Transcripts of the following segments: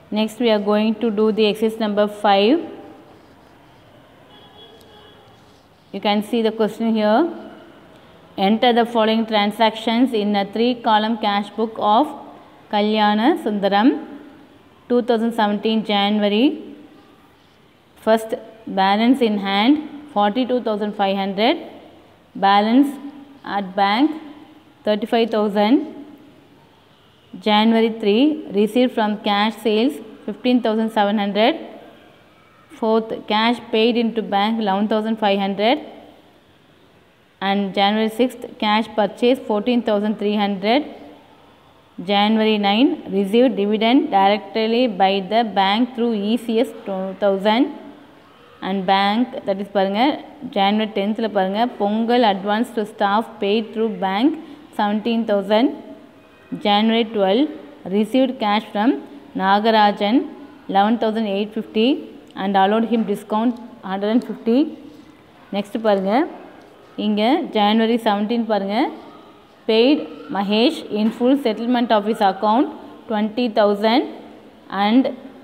Next we are going to do the exercise number 5. You can see the question here. Enter the following transactions in a three column cash book of Kalyana Sundaram 2017 January. First balance in hand 42500 balance at bank 35000 January 3 received from cash sales 15700 fourth cash paid into bank 11500 and January 6th cash purchase 14300 January 9 received dividend directly by the bank through ECS 2000 and bank that is பாருங்க January 10th ல பாருங்க Pongal advance to staff paid through bank 17000 January 12 received cash from Nagarajan 11850 and allowed him discount 150 next பாருங்க இங்க January 17 பாருங்க paid Mahesh in full settlement of his account 20000 and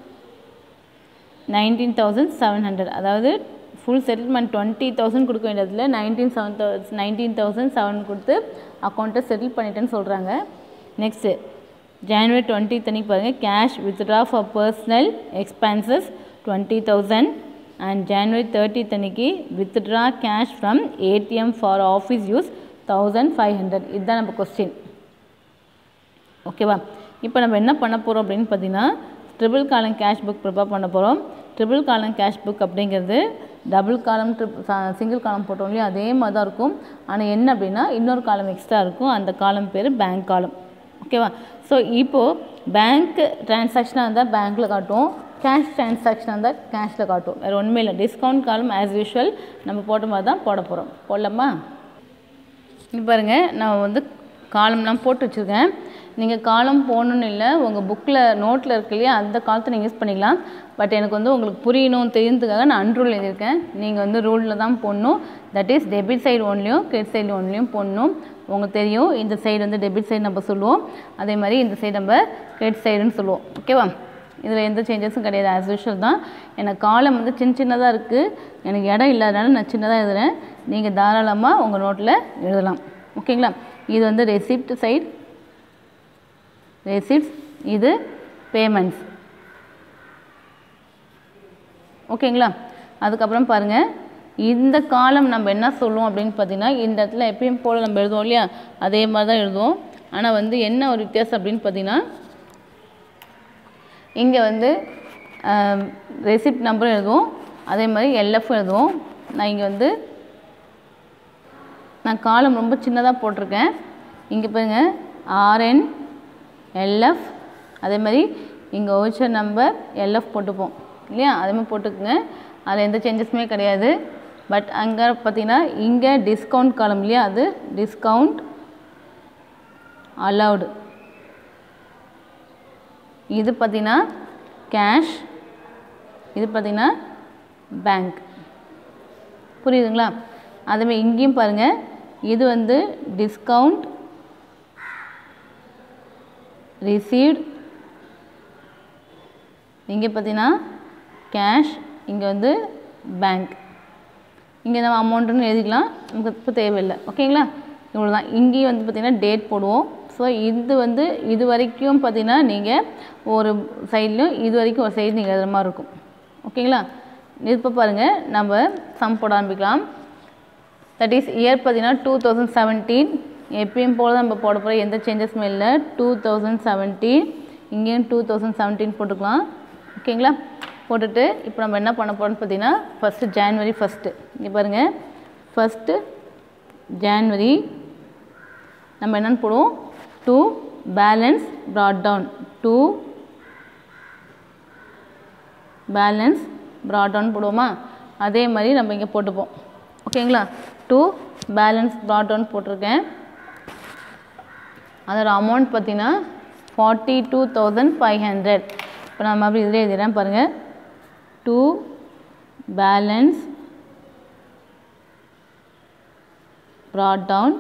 19700 அதாவது full settlement twenty thousand கொடுக்க வேண்டியதில் nineteen seven thou nineteen thousand seven கொடுத்து அக்கௌண்ட்டை settle பண்ணிட்டேன்னு சொல்கிறாங்க நெக்ஸ்ட்டு ஜான்வரி டுவெண்ட்டி அன்னைக்கு பாருங்கள் cash withdraw for personal expenses twenty thousand and January thirty அன்னைக்கு withdraw cash from ATM for office use thousand five hundred இதுதான் நம்ம கொஸ்டின் ஓகேவா இப்போ நம்ம என்ன பண்ண போகிறோம் அப்படின்னு பார்த்தீங்கன்னா triple column cash book prepare பண்ண போகிறோம் ட்ரிபிள் காலம் கேஷ் புக் அப்படிங்கிறது டபுள் காலம் ட்ரிப் சிங்கிள் காலம் போட்டோம் இல்லையா அதே மாதிரி தான் இருக்கும் ஆனால் என்ன அப்படின்னா இன்னொரு காலம் எக்ஸ்ட்ரா இருக்கும் அந்த காலம் பேர் பேங்க் காலம் ஓகேவா ஸோ இப்போது பேங்க் டிரான்சாக்ஷனாக இருந்தால் பேங்க்கில் காட்டும் கேஷ் டிரான்சாக்ஷனாக இருந்தால் கேஷில் காட்டும் வேறு ஒன்றுமே இல்லை டிஸ்கவுண்ட் காலம் ஆஸ் யூஷுவல் நம்ம போட்ட மாதிரி தான் போட போகிறோம் போடலாமா இப்போ பாருங்கள் நான் வந்து காலம்லாம் போட்டு வச்சுருக்கேன் நீங்கள் காலம் போடணுன்னு இல்லை உங்கள் புக்கில் நோட்டில் இருக்கு இல்லையா அந்த காலத்தை நீங்கள் யூஸ் பண்ணிக்கலாம் பட் எனக்கு வந்து உங்களுக்கு புரியணும் தெரியுறதுக்காக நான் அன்ரூல் எழுதியிருக்கேன் நீங்கள் வந்து ரூலில் தான் போடணும் தட் இஸ் டெபிட் சைடு ஒன்லையும் கிரெடிட் சைடு ஒன்லையும் போடணும் உங்களுக்கு தெரியும் இந்த சைடு வந்து டெபிட் சைடு நம்ம சொல்லுவோம் அதே மாதிரி இந்த சைடு நம்ம கிரெடிட் சைடுன்னு சொல்லுவோம் ஓகேவா இதில் எந்த சேஞ்சஸும் கிடையாது ஆஸ் யூஷுவல் தான் எனக்கு காலம் வந்து சின்ன சின்னதாக இருக்குது எனக்கு இடம் இல்லாதனால நான் சின்னதாக எழுதுறேன் நீங்கள் தாராளமாக உங்கள் நோட்டில் எழுதலாம் ஓகேங்களா இது வந்து ரெசிப்ட் சைடு ரெசிப்ட்ஸ் இது பேமெண்ட்ஸ் ஓகேங்களா அதுக்கப்புறம் பாருங்கள் இந்த காலம் நம்ம என்ன சொல்லுவோம் அப்படின்னு பார்த்தீங்கன்னா இந்த இடத்துல எப்பயும் போல் நம்ம எழுதுவோம் இல்லையா அதே மாதிரி தான் எழுதுவோம் ஆனால் வந்து என்ன ஒரு வித்தியாசம் அப்படின்னு பார்த்தீங்கன்னா இங்கே வந்து ரெசிப்ட் நம்பரும் எழுதுவோம் அதே மாதிரி எல்எஃப் எழுதுவோம் நான் இங்கே வந்து நான் காலம் ரொம்ப சின்னதாக போட்டிருக்கேன் இங்கே பாருங்கள் ஆர்என் எல்எஃப் அதே மாதிரி இங்கே ஓச்சர் நம்பர் எல்எஃப் போட்டுப்போம் இல்லையா அதே மாதிரி போட்டுக்குங்க அதில் எந்த சேஞ்சஸுமே கிடையாது பட் அங்கே பார்த்தீங்கன்னா இங்கே டிஸ்கவுண்ட் காலம் இல்லையா அது டிஸ்கவுண்ட் அலவுடு இது பார்த்தீங்கன்னா கேஷ் இது பார்த்தீங்கன்னா பேங்க் புரியுதுங்களா அதேமாதிரி இங்கேயும் பாருங்கள் இது வந்து டிஸ்கவுண்ட் ரிசீவ்ட் இங்கே பார்த்தீங்கன்னா கேஷ் இங்கே வந்து பேங்க் இங்கே நம்ம அமௌண்ட்டுன்னு எழுதிக்கலாம் நமக்கு இப்போ தேவையில்லை ஓகேங்களா இவ்வளோ தான் இங்கேயும் வந்து பார்த்திங்கன்னா டேட் போடுவோம் ஸோ இது வந்து இது வரைக்கும் பார்த்திங்கன்னா நீங்கள் ஒரு சைட்லையும் இது வரைக்கும் ஒரு சைடு நீங்கள் எழுதுற மாதிரி இருக்கும் ஓகேங்களா இப்போ பாருங்கள் நம்ம சம் போட ஆரம்பிக்கலாம் தட் இஸ் இயர் பார்த்தீங்கன்னா டூ தௌசண்ட் செவன்டீன் எப்பயும் போல் நம்ம போட போகிற எந்த சேஞ்சஸுமே இல்லை டூ தௌசண்ட் செவன்டீன் இங்கேயும் டூ தௌசண்ட் செவன்டீன் போட்டுக்கலாம் ஓகேங்களா போட்டுட்டு இப்போ நம்ம என்ன பண்ண போகிறோம்னு பார்த்தீங்கன்னா ஃபஸ்ட்டு ஜான்வரி ஃபஸ்ட்டு இங்கே பாருங்கள் ஃபஸ்ட்டு ஜான்வரி நம்ம என்னென்னு போடுவோம் to balance brought down to balance brought down போடுவோமா அதே மாதிரி நம்ம இங்கே போட்டுப்போம் ஓகேங்களா டூ பேலன்ஸ் ப்ராட் டவுன் போட்டிருக்கேன் அதோட அமௌண்ட் பார்த்தீங்கன்னா forty two thousand five hundred இப்போ நான் மறுபடியும் இதில் எழுதிடுறேன் பாருங்கள் to balance brought down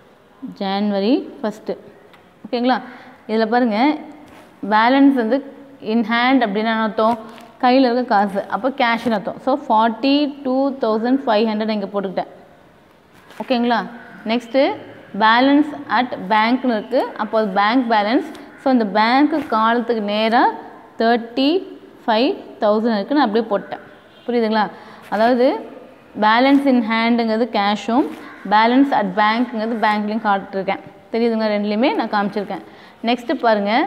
January first ஓகேங்களா இதில் பாருங்கள் பேலன்ஸ் வந்து இன் ஹேண்ட் அப்படின்னா என்ன அர்த்தம் கையில் இருக்க காசு அப்போ கேஷ்னு அர்த்தம் so forty two thousand five hundred இங்கே போட்டுக்கிட்டேன் ஓகேங்களா நெக்ஸ்ட்டு பேலன்ஸ் அட் பேங்க்னு இருக்குது அப்போ அது பேங்க் பேலன்ஸ் ஸோ இந்த பேங்க்கு காலத்துக்கு நேராக தேர்ட்டி ஃபைவ் தௌசண்ட் இருக்குது நான் அப்படியே போட்டேன் புரியுதுங்களா அதாவது பேலன்ஸ் இன் ஹேண்டுங்கிறது கேஷும் பேலன்ஸ் அட் பேங்க்குங்கிறது பேங்க்லேயும் காட்டிருக்கேன் தெரியுதுங்களா ரெண்டுலேயுமே நான் காமிச்சிருக்கேன் நெக்ஸ்ட்டு பாருங்கள்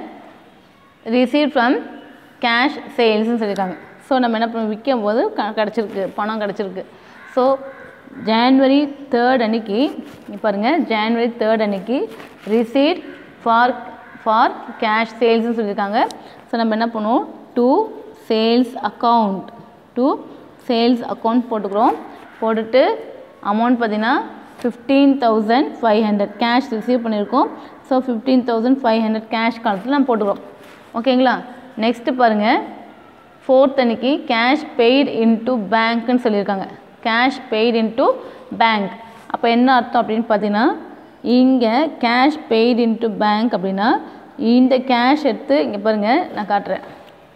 ரிசீவ் ஃப்ரம் கேஷ் சேல்ஸ்னு சொல்லியிருக்காங்க ஸோ நம்ம என்ன பண்ண விற்கும் போது க கிடச்சிருக்கு பணம் கிடச்சிருக்கு ஸோ ஜான்வரி தேர்ட் அன்னைக்கு இங்க பாருங்க ஜான்வரி தேர்ட் அன்னைக்கு ரிசீட் ஃபார் ஃபார் கேஷ் சேல்ஸ்னு சொல்லியிருக்காங்க ஸோ நம்ம என்ன பண்ணுவோம் to sales account to sales account போட்டுக்கிறோம் போட்டுட்டு அமௌண்ட் பார்த்தீங்கன்னா fifteen thousand five hundred cash receive பண்ணியிருக்கோம் so fifteen thousand five hundred cash காலத்தில் நம்ம போட்டுக்கிறோம் ஓகேங்களா நெக்ஸ்ட்டு பாருங்கள் ஃபோர்த் அன்னைக்கு கேஷ் பெய்டு இன்ட்டு பேங்க்னு சொல்லியிருக்காங்க கேஷ் பெய்டு இன்ட்டு பேங்க் அப்போ என்ன அர்த்தம் அப்படின்னு பார்த்தீங்கன்னா இங்கே கேஷ் பெய்டு இன்ட்டு பேங்க் அப்படின்னா இந்த கேஷ் எடுத்து இங்கே பாருங்கள் நான் காட்டுறேன்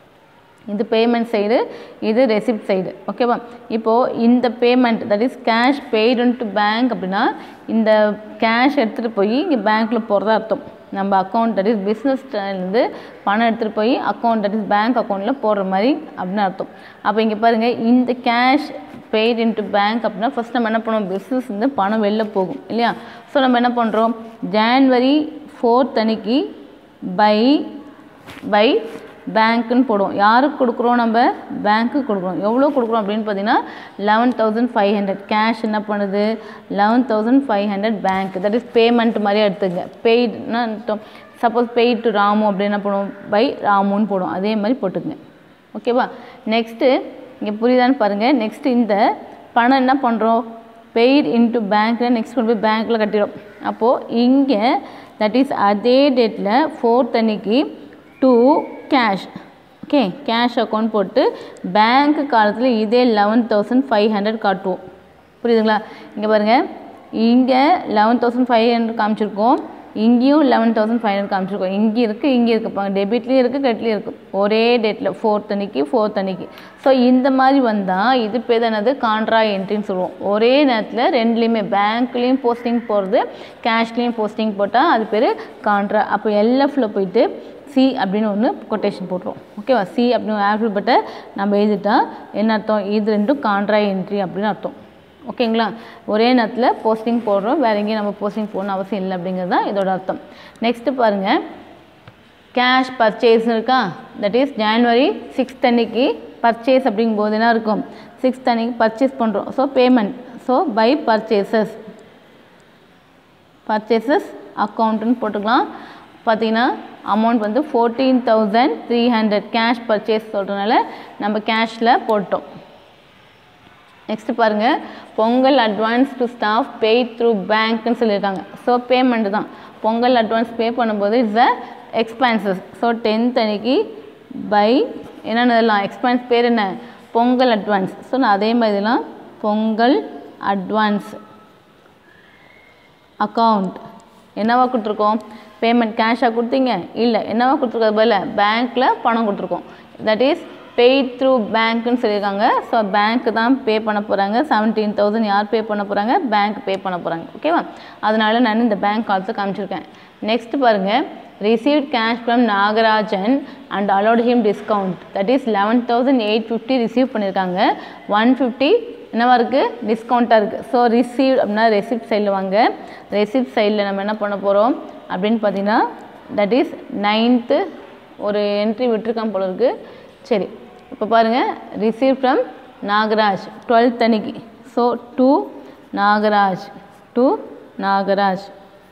இது பேமெண்ட் சைடு இது ரெசிப்ட் சைடு ஓகேவா இப்போது இந்த payment that is cash paid to bank அப்படின்னா இந்த கேஷ் எடுத்துகிட்டு போய் இங்கே பேங்க்கில் போகிறதா அர்த்தம் நம்ம அக்கௌண்ட் தட் இஸ் பிஸ்னஸ்லேருந்து பணம் எடுத்துகிட்டு போய் அக்கௌண்ட் தட் இஸ் பேங்க் அக்கௌண்ட்டில் போடுற மாதிரி அப்படின்னு அர்த்தம் அப்போ இங்கே பாருங்கள் இந்த கேஷ் பெய்ட் இன்ட்டு பேங்க் அப்படின்னா ஃபஸ்ட் நம்ம என்ன பண்ணுவோம் பிஸ்னஸ் வந்து பணம் வெளில போகும் இல்லையா ஸோ நம்ம என்ன பண்ணுறோம் ஜான்வரி ஃபோர்த் அன்னைக்கு பை பை பேங்க்குன்னு போடுவோம் யாருக்கு கொடுக்குறோம் நம்ம பேங்க்குக்கு கொடுக்குறோம் எவ்வளோ கொடுக்குறோம் அப்படின்னு பார்த்தீங்கன்னா eleven thousand five hundred cash என்ன பண்ணுது eleven thousand five hundred bank that is payment மாதிரியே எடுத்துங்க பெய்டுனா சப்போஸ் பெய்ட் டு ராமு அப்படின்னு என்ன பண்ணுவோம் பை ராமுன்னு போடுவோம் அதே மாதிரி போட்டுக்குங்க ஓகேவா நெக்ஸ்ட்டு இங்கே புரியுதான்னு பாருங்கள் நெக்ஸ்ட்டு இந்த பணம் என்ன பண்ணுறோம் பெய்ட் இன்ட்டு பேங்க்கில் நெக்ஸ்ட் கொண்டு போய் பேங்க்கில் கட்டிடும் அப்போது இங்கே தட் இஸ் அதே டேட்டில் ஃபோர்த் அன்னைக்கு to cash okay cash account போட்டு பேங்க் காலத்தில் இதே லெவன் தௌசண்ட் ஃபைவ் ஹண்ட்ரட் காட்டுவோம் புரியுதுங்களா இங்கே பாருங்கள் இங்கே லெவன் தௌசண்ட் ஃபைவ் ஹண்ட்ரட் காமிச்சிருக்கோம் இங்கேயும் லெவன் தௌசண்ட் ஃபைவ் ஹண்ட்ரட் காமிச்சிருக்கோம் இங்கே இருக்குது இங்கே இருக்குது டெபிட்லேயும் இருக்குது கிரெடிட்லேயும் இருக்குது ஒரே டேட்டில் ஃபோர்த் அன்னைக்கு ஃபோர்த் அன்னைக்கு ஸோ இந்த மாதிரி வந்தால் இது பேர் என்னது கான்ட்ரா என்ட்ரின்னு சொல்லுவோம் ஒரே நேரத்தில் ரெண்டுலேயுமே பேங்க்லேயும் போஸ்டிங் போடுறது கேஷ்லேயும் போஸ்டிங் போட்டால் அது பேர் கான்ட்ரா அப்போ எல்எஃப்பில் போயிட்டு சி அப்படின்னு ஒன்று கொட்டேஷன் போட்டுருவோம் ஓகேவா சி அப்படின்னு ஆல்ஃபபெட்டை நம்ம எழுதிட்டா என்ன அர்த்தம் இது ரெண்டும் கான்ட்ரா என்ட்ரி அப்படின்னு அர்த்தம் ஓகேங்களா ஒரே நேரத்தில் போஸ்டிங் போடுறோம் வேறு எங்கேயும் நம்ம போஸ்டிங் போகணும் அவசியம் இல்லை அப்படிங்கிறது தான் இதோட அர்த்தம் நெக்ஸ்ட்டு பாருங்கள் கேஷ் பர்ச்சேஸ்னு இருக்கா தட் இஸ் ஜான்வரி சிக்ஸ்த் அன்னைக்கு பர்ச்சேஸ் அப்படிங்கும்போது என்ன இருக்கும் சிக்ஸ்த் அன்னைக்கு பர்ச்சேஸ் பண்ணுறோம் so payment so by purchases purchases அக்கௌண்ட்டுன்னு போட்டுக்கலாம் பார்த்தீங்கன்னா அமௌண்ட் வந்து fourteen thousand three hundred cash purchase சொல்கிறனால நம்ம கேஷில் போட்டோம் நெக்ஸ்ட் பாருங்கள் Pongal advance to staff paid through பேங்க்னு சொல்லியிருக்காங்க ஸோ பேமெண்ட் தான் பொங்கல் அட்வான்ஸ் பே பண்ணும்போது it's a expenses so tenth அன்னைக்கு பை என்னென்னதெல்லாம் எக்ஸ்பென்ஸ் பேர் என்ன பொங்கல் அட்வான்ஸ் ஸோ நான் அதே மாதிரிலாம் பொங்கல் அட்வான்ஸ் அக்கௌண்ட் என்னவா கொடுத்துருக்கோம் பேமெண்ட் கேஷாக கொடுத்தீங்க இல்லை என்னவா கொடுத்துருக்கறது பதில் பேங்க்கில் பணம் கொடுத்துருக்கோம் தட் இஸ் பெய்ட் த்ரூ பேங்க்னு சொல்லியிருக்காங்க ஸோ பேங்க்கு தான் பே பண்ண போகிறாங்க செவன்டீன் தௌசண்ட் யார் பே பண்ண போகிறாங்க பேங்க் பே பண்ண போகிறாங்க ஓகேவா அதனால நான் இந்த பேங்க் கால்ஸை காமிச்சிருக்கேன் நெக்ஸ்ட் பாருங்கள் received cash from Nagarajan and allot him discount that is eleven thousand eight fifty receive பண்ணியிருக்காங்க ஒன் ஃபிஃப்டி என்னவா இருக்குது டிஸ்கவுண்ட்டாக இருக்குது ஸோ ரிசீவ் அப்படின்னா ரெசிப்ட் சைடில் வாங்க ரெசிப்ட் சைடில் நம்ம என்ன பண்ண போகிறோம் அப்படின்னு பார்த்தீங்கன்னா தட் இஸ் நைன்த்து ஒரு என்ட்ரி விட்டுருக்கான் போல இருக்குது சரி இப்போ பாருங்கள் ரிசீவ் ஃப்ரம் நாகராஜ் டுவெல்த் அன்னைக்கு so to Nagaraj to Nagaraj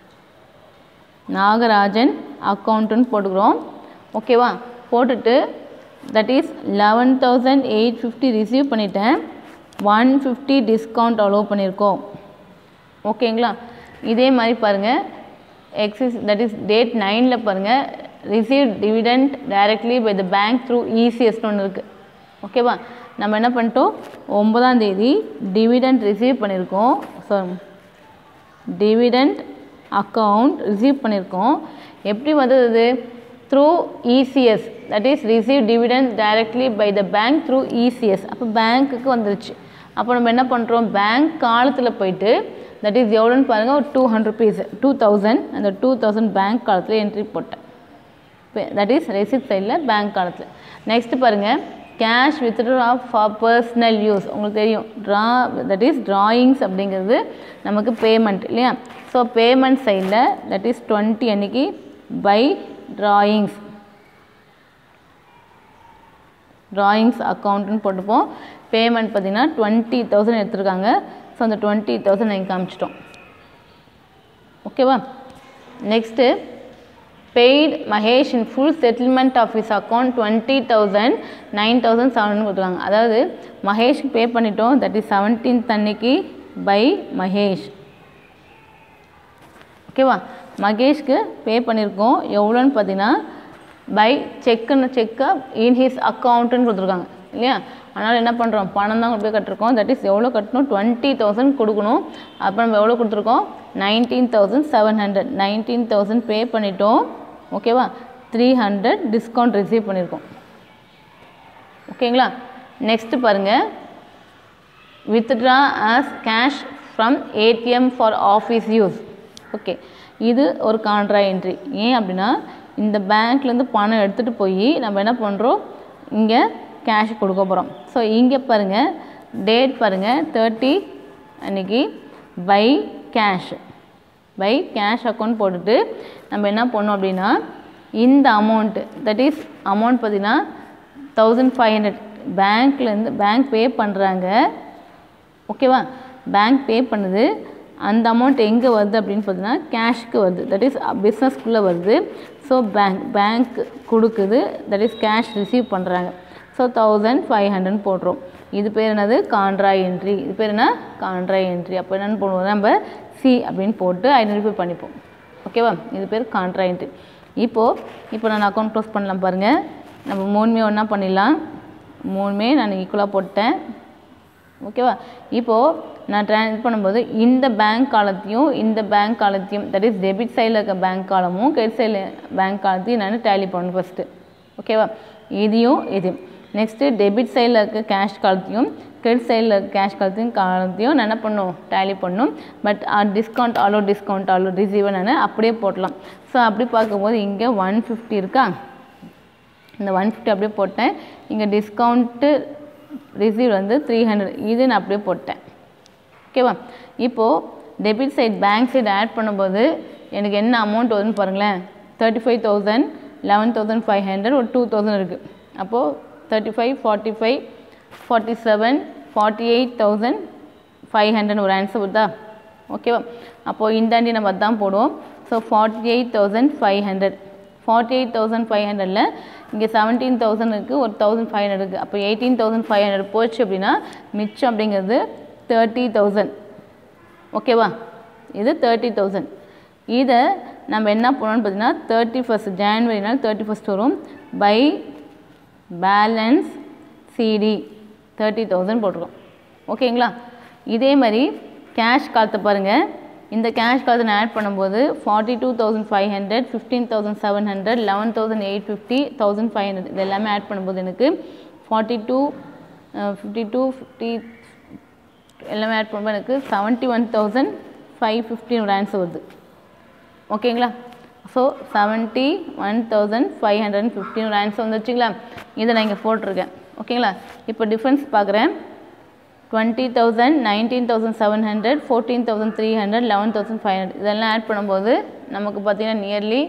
Nagarajan அக்கௌண்ட்டுன்னு போட்டுக்கிறோம் ஓகேவா போட்டுட்டு that is eleven thousand eight fifty receive பண்ணிட்டேன் ஒன் ஃபிஃப்டி டிஸ்கவுண்ட் அலோவ் பண்ணியிருக்கோம் ஓகேங்களா இதே மாதிரி பாருங்கள் எக்ஸிஸ் தட் இஸ் டேட் நைனில் பாருங்கள் receive dividend directly by the bank through இசிஎஸ்னு ஒன்று இருக்குது ஓகேவா நம்ம என்ன பண்ணிட்டோம் ஒன்பதாம் தேதி டிவிடெண்ட் ரிசீவ் பண்ணியிருக்கோம் ஸோ டிவிடெண்ட் அக்கௌண்ட் ரிசீவ் பண்ணியிருக்கோம் எப்படி வந்தது through ECS that is receive dividend directly by the bank through ECS அப்போ பேங்க்குக்கு வந்துருச்சு அப்போ நம்ம என்ன பண்ணுறோம் பேங்க் காலத்தில் போயிட்டு தட் இஸ் எவ்வளோன்னு பாருங்கள் ஒரு two hundred rupees two thousand அந்த டூ தௌசண்ட் பேங்க் காலத்தில் என்ட்ரி போட்டேன் தட் இஸ் ரெசிப்ட் சைடில் பேங்க் காலத்தில் நெக்ஸ்ட் பாருங்கள் cash withdraw for personal use உங்களுக்கு தெரியும் ட்ரா தட் இஸ் ட்ராயிங்ஸ் அப்படிங்கிறது நமக்கு பேமெண்ட் இல்லையா ஸோ பேமெண்ட் சைடில் தட் இஸ் டுவெண்ட்டி அன்னைக்கு பை ட்ராயிங்ஸ் ட்ராயிங்ஸ் அக்கௌண்ட்டுன்னு போட்டுப்போம் பேமெண்ட் பார்த்தீங்கன்னா டுவெண்ட்டி தௌசண்ட் எடுத்திருக்காங்க ஸோ அந்த டுவெண்ட்டி தௌசண்ட் நீங்கள் காமிச்சிட்டோம் ஓகேவா next paid Mahesh in full settlement of his account twenty thousand nine thousand seven கொடுத்துருக்காங்க அதாவது மகேஷ்க்கு பே பண்ணிட்டோம் தட் இஸ் செவன்டீன்த் அன்னைக்கு பை மகேஷ் ஓகேவா மகேஷ்க்கு பே பண்ணியிருக்கோம் எவ்வளோன்னு பார்த்தீங்கன்னா பை செக்குன்னு செக்கை இன் ஹிஸ் அக்கௌண்ட்டுன்னு கொடுத்துருக்காங்க இல்லையா அதனால் என்ன பண்ணுறோம் பணம் தான் கொண்டு போய் கட்டிருக்கோம் தட் இஸ் எவ்வளோ கட்டணும் டுவெண்ட்டி தௌசண்ட் கொடுக்கணும் அப்போ நம்ம எவ்வளோ கொடுத்துருக்கோம் nineteen thousand seven hundred nineteen thousand pay பண்ணிட்டோம் ஓகேவா த்ரீ ஹண்ட்ரட் டிஸ்கவுண்ட் ரிசீவ் பண்ணியிருக்கோம் ஓகேங்களா நெக்ஸ்ட்டு பாருங்கள் withdraw as cash from ATM for office use okay இது ஒரு கான்ட்ரா என்ட்ரி ஏன் அப்படின்னா இந்த பேங்க்லேருந்து பணம் எடுத்துகிட்டு போய் நம்ம என்ன பண்ணுறோம் இங்கே கேஷ் கொடுக்க போகிறோம் ஸோ இங்கே பாருங்கள் டேட் பாருங்கள் தேர்ட்டி அன்னைக்கு by cash by cash account போட்டுட்டு நம்ம என்ன பண்ணோம் அப்படின்னா இந்த அமௌண்ட்டு தட் இஸ் அமௌண்ட் பார்த்தீங்கன்னா தௌசண்ட் ஃபைவ் ஹண்ட்ரட் பேங்க்லேருந்து பேங்க் பே பண்ணுறாங்க ஓகேவா பேங்க் பே பண்ணுது அந்த அமௌண்ட் எங்கே வருது அப்படின்னு பார்த்தீங்கன்னா கேஷ்க்கு வருது தட் இஸ் பிஸ்னஸ்க்குள்ளே வருது ஸோ பேங்க் பேங்க் கொடுக்குது தட் இஸ் கேஷ் ரிசீவ் பண்ணுறாங்க ஸோ தௌசண்ட் ஃபைவ் ஹண்ட்ரட் போடுறோம் இது பேர் என்னது கான்ட்ரா என்ட்ரி இது பேர் என்ன கான்ட்ரா என்ட்ரி அப்போ என்னென்னு போடுவோம் நம்ம சி அப்படின்னு போட்டு ஐடென்டிஃபை பண்ணிப்போம் ஓகேவா இது பேர் கான்ட்ரா என்ட்ரி இப்போது இப்போ நான் அக்கௌண்ட் க்ளோஸ் பண்ணலாம் பாருங்கள் நம்ம மூணுமே ஒன்றா பண்ணிடலாம் மூணுமே நான் ஈக்குவலாக போட்டேன் ஓகேவா இப்போது நான் ட்ரான்ஸ் பண்ணும்போது இந்த பேங்க் காலத்தையும் இந்த பேங்க் காலத்தையும் தட் இஸ் டெபிட் சைடில் இருக்க பேங்க் காலமும் கிரெடிட் சைடில் பேங்க் காலத்தையும் நான் டேலி பண்ணணும் ஃபஸ்ட்டு ஓகேவா இதையும் இது நெக்ஸ்ட்டு டெபிட் சைடில் இருக்க கேஷ் காலத்தையும் கிரெடிட் சைடில் இருக்க கேஷ் காலத்தையும் காலத்தையும் நான் என்ன பண்ணும் டேலி பண்ணும் but discount allow discount allow ரிசீவை நான் அப்படியே போட்டலாம் ஸோ அப்படி பார்க்கும்போது இங்கே ஒன் ஃபிஃப்டி இருக்கா இந்த ஒன் ஃபிஃப்டி அப்படியே போட்டேன் இங்கே டிஸ்கவுண்ட்டு ரிசீவ் வந்து த்ரீ ஹண்ட்ரட் இது நான் அப்படியே போட்டேன் ஓகேவா இப்போது debit side bank side add பண்ணும்போது எனக்கு என்ன அமௌண்ட் வருதுன்னு பாருங்களேன் thirty five thousand eleven thousand five hundred ஒரு டூ தௌசண்ட் இருக்குது அப்போது thirty five forty five forty seven forty eight thousand five hundred ஒரு ஆன்சர் வருதா ஓகேவா அப்போது இந்தாண்டி நம்ம அதான் போடுவோம் so forty eight thousand five hundred forty eight thousand five ஹண்ட்ரடில் இங்கே செவன்டீன் தௌசண்ட் இருக்குது ஒரு தௌசண்ட் ஃபைவ் ஹண்ட்ரட் இருக்குது அப்போ எயிட்டீன் தௌசண்ட் ஃபைவ் ஹண்ட்ரட் போச்சு அப்படின்னா மிச்சம் அப்படிங்கிறது தேர்ட்டி தௌசண்ட் ஓகேவா இது தேர்ட்டி தௌசண்ட் இதை நம்ம என்ன பண்ணணும்னு பார்த்தீங்கன்னா தேர்ட்டி ஃபஸ்ட் ஜான்வரினால் தேர்ட்டி ஃபஸ்ட் வரும் by balance CD thirty thousand போட்டிருக்கோம் ஓகேங்களா இதே மாதிரி கேஷ் காலத்தை பாருங்கள் இந்த கேஷ் காலத்தை நான் ஆட் பண்ணும்போது forty two thousand five hundred fifteen thousand seven hundred eleven thousand eight fifty thousand five hundred இது எல்லாமே ஆட் பண்ணும்போது எனக்கு forty two fifty two fifty எல்லாமே ஆட் பண்ணும்போது எனக்கு செவன்ட்டி ஒன் தௌசண்ட் ஃபைவ் ஃபிஃப்டின் ஒரு ஆன்சர் வருது ஓகேங்களா so seventy one thousand five hundred and ஃபிஃப்டின் ஒரு ஆன்சர் வந்துருச்சுங்களா இதை நான் இங்கே போட்டிருக்கேன் ஓகேங்களா இப்போ டிஃப்ரென்ஸ் பார்க்குறேன் twenty thousand nineteen thousand seven hundred fourteen thousand three hundred eleven thousand five hundred இதெல்லாம் ஆட் பண்ணும்போது நமக்கு பார்த்தீங்கன்னா நியர்லி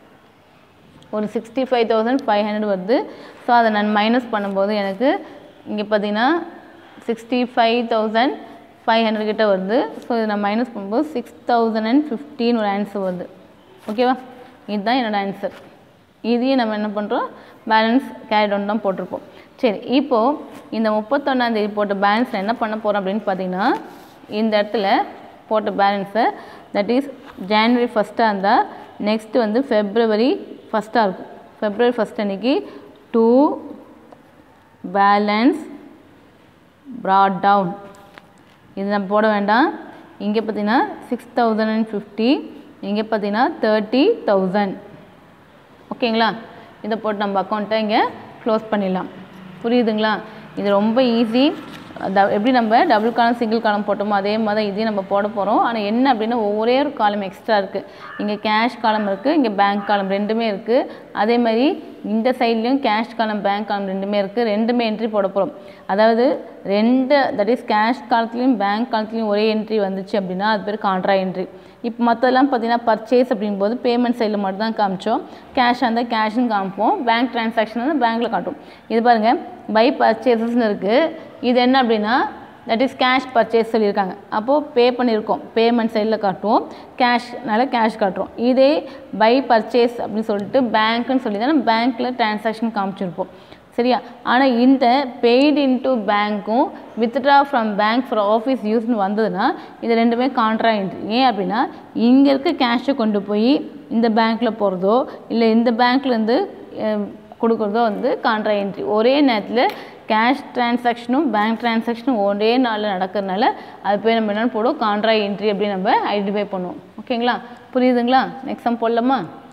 ஒரு sixty five thousand five hundred வருது ஸோ அதை நான் மைனஸ் பண்ணும்போது எனக்கு இங்கே பார்த்தீங்கன்னா sixty five thousand five hundred கிட்ட வருது ஸோ இதை நான் மைனஸ் பண்ணும்போது சிக்ஸ் தௌசண்ட் அண்ட் ஃபிஃப்டின் ஒரு ஆன்சர் வருது ஓகேவா இதுதான் என்னோடய ஆன்சர் இதையும் நம்ம என்ன பண்ணுறோம் பேலன்ஸ் கேரி டவுன் தான் போட்டிருப்போம் சரி இப்போது இந்த முப்பத்தொன்னாந்தேதி போட்ட பேலன்ஸ் என்ன பண்ண போகிறோம் அப்படின்னு பார்த்தீங்கன்னா இந்த இடத்துல போட்ட பேலன்ஸை தட் இஸ் ஜான்வரி ஃபஸ்ட்டாக இருந்தால் நெக்ஸ்ட்டு வந்து ஃபெப்ரவரி ஃபஸ்ட்டாக இருக்கும் ஃபெப்ரவரி ஃபஸ்ட் அன்னைக்கு டூ பேலன்ஸ் ப்ராட் டவுன் இது நம்ம போட வேண்டாம் இங்கே பார்த்தீங்கன்னா சிக்ஸ் தௌசண்ட் அண்ட் ஃபிஃப்டி இங்கே பார்த்தீங்கன்னா தேர்ட்டி தௌசண்ட் ஓகேங்களா இதை போட்டு நம்ம அக்கௌண்ட்டை இங்கே க்ளோஸ் பண்ணிடலாம் புரியுதுங்களா இது ரொம்ப ஈஸி எப்படி நம்ம டபுள் காலம் சிங்கிள் காலம் போட்டோமோ அதே மாதிரி தான் இதையும் நம்ம போட போகிறோம் ஆனால் என்ன அப்படின்னா ஒரே ஒரு காலம் எக்ஸ்ட்ரா இருக்குது இங்கே கேஷ் காலம் இருக்குது இங்கே பேங்க் காலம் ரெண்டுமே இருக்குது அதே மாதிரி இந்த சைட்லேயும் கேஷ் காலம் பேங்க் காலம் ரெண்டுமே இருக்குது ரெண்டுமே என்ட்ரி போட போகிறோம் அதாவது ரெண்டு தட் இஸ் கேஷ் காலத்துலேயும் பேங்க் காலத்துலேயும் ஒரே என்ட்ரி வந்துச்சு அப்படின்னா அது பேர் கான்ட்ரா என்ட்ரி இப்போ மற்றதெல்லாம் பார்த்தீங்கன்னா பர்ச்சேஸ் அப்படிங்கும்போது பேமெண்ட் சைடில் மட்டும் தான் காமிச்சோம் கேஷாக இருந்தால் கேஷ்னு காமிப்போம் பேங்க் டிரான்சாக்ஷன் வந்து பேங்க்கில் காட்டும் இது பாருங்கள் பை பர்ச்சேசஸ்னு இருக்குது இது என்ன அப்படின்னா தட் இஸ் கேஷ் பர்ச்சேஸ் சொல்லியிருக்காங்க அப்போது பே பண்ணியிருக்கோம் பேமெண்ட் சைடில் காட்டுவோம் கேஷ்னால கேஷ் காட்டுறோம் இதே பை பர்ச்சேஸ் அப்படின்னு சொல்லிட்டு பேங்க்குன்னு சொல்லி தானே பேங்க்கில் டிரான்சாக்ஷன் காமிச்சிருப்போம் சரியா ஆனால் இந்த பெய்டு இன்ட்டு பேங்க்கும் withdraw from bank for office யூஸ்னு வந்ததுன்னா இது ரெண்டுமே கான்ட்ரா என்ட்ரி ஏன் அப்படின்னா இங்கே இருக்க கேஷை கொண்டு போய் இந்த பேங்க்கில் போகிறதோ இல்லை இந்த பேங்க்லேருந்து கொடுக்குறதோ வந்து கான்ட்ரா என்ட்ரி ஒரே நேரத்தில் கேஷ் டிரான்சாக்ஷனும் பேங்க் டிரான்சாக்ஷனும் ஒரே நாளில் நடக்கிறதுனால அது போய் நம்ம என்னென்னு போடுவோம் கான்ட்ரா என்ட்ரி அப்படின்னு நம்ம ஐடென்டிஃபை பண்ணுவோம் ஓகேங்களா புரியுதுங்களா நெக்ஸ்ட் சம் போடலாமா